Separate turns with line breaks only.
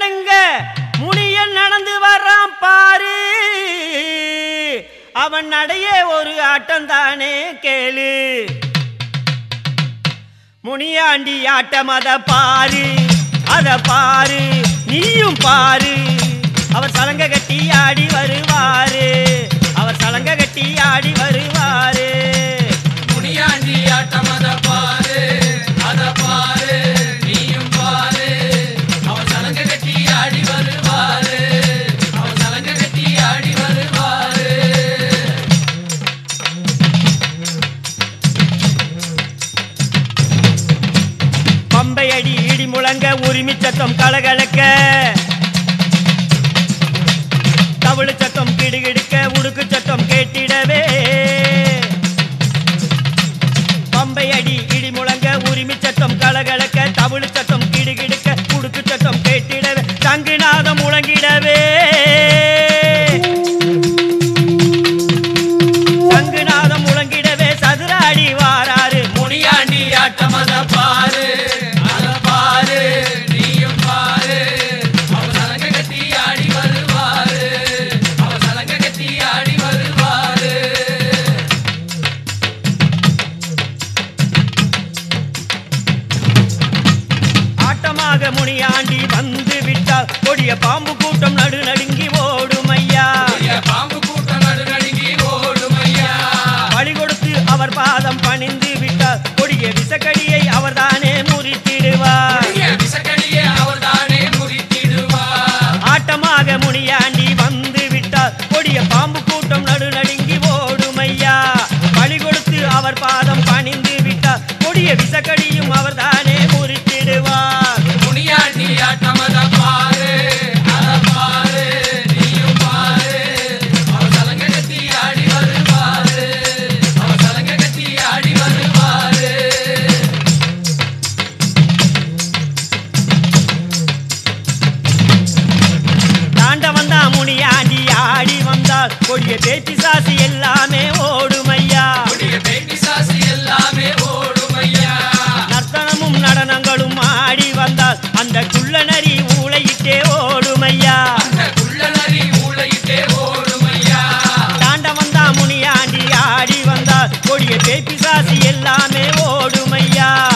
நடுநடுங்க முனியன் நடந்து வர்றான் பாரு அவன் நடையே ஒரு ஆட்டம் தானே கேளு முனியாண்டி ஆட்டம் அத பாரு அத பாரு நீயும் பாரு அவர் சலங்க கட்டி ஆடி வருவாரு அவர் சலங்க கட்டி ஆடி வருவாரு
முனியாண்டி ஆட்டம் அத பாரு அத பாரு நீயும் பாரு அவன் சலங்க கட்டி ஆடி வருவாரு அவன் சலங்க கட்டி ஆடி வருவாரு
பம்பை அடி இடி முழங்க உரிமை சத்தம் கலகலக்க தவிழு சத்தம் கிடுகிடுக்க உடுக்கு சத்தம் கேட்டிடவே பம்பை அடி இடி முழங்க உரிமை சத்தம் கலகலக்க தவிழு சத்தம் கிடுகிடுக்க உடுக்கு சத்தம் கேட்டிடவே தங்குநாதம் முழங்கிடவே தங்குநாதம் முழங்கிடவே சதுராடி வாராரு
முனியாண்டி ஆட்டம் அத பாரு அத பாரு நீயும் பாரு அவன் சலங்க கட்டி ஆடி வருவாரு அவன் சலங்க கட்டி ஆடி வருவாரு
ஆட்டமாக முனியாண்டி வந்து விட்டால் கொடிய பாம்பு கூட்டம் நடு நடுங்கி ஓடும் ஐயா
பெரிய பாம்பு கூட்டம் நடுநடுங்கி ஓடும் ஐயா
பலி கொடுத்து அவர் பாதம் பணிந்து விட்டால் கொடிய விசக்கடியை அவர்தானே முறித்திடுவார்
பெரிய விசக்கடியை அவர்தானே முறித்திடுவார்
ஆட்டமாக முனியாண்டி வந்து விட்டால் கொடிய பாம்பு கூட்டம் நடு நடுங்கி ஓடும் ஐயா பலி கொடுத்து அவர் பாதம் பணிந்து விட்டால் கொடிய விசக்கடியும் அவர்தானே முறித்திடுவார்
முனியாண்டி ஆட்டம் அத பாரு அத பாரு நீயும் பாரு அவன் சலங்க கட்டி ஆடி வருவாரு அவன் சலங்க கட்டி ஆடி வருவாரு
தாண்ட வந்தா முனியாண்டி ஆடி வந்தால் கொடிய பேச்சு சாசி எல்லாமே ஓடும் ஐயா
கொடிய பேட்டி சாசி எல்லாமே ஓடும் ஐயா
நர்த்தனமும் நடனங்களும் ஆடி வந்தால் அந்த குள்ள நரி ஊளையிட்டே ஓடும் ஐயா
அந்த குள்ளநரி ஊளையிட்டே ஓடும் ஐயா
தாண்ட வந்தா முனியாண்டி ஆடி வந்தால் கொடிய பேச்சு சாசி எல்லாமே ஓடும் ஐயா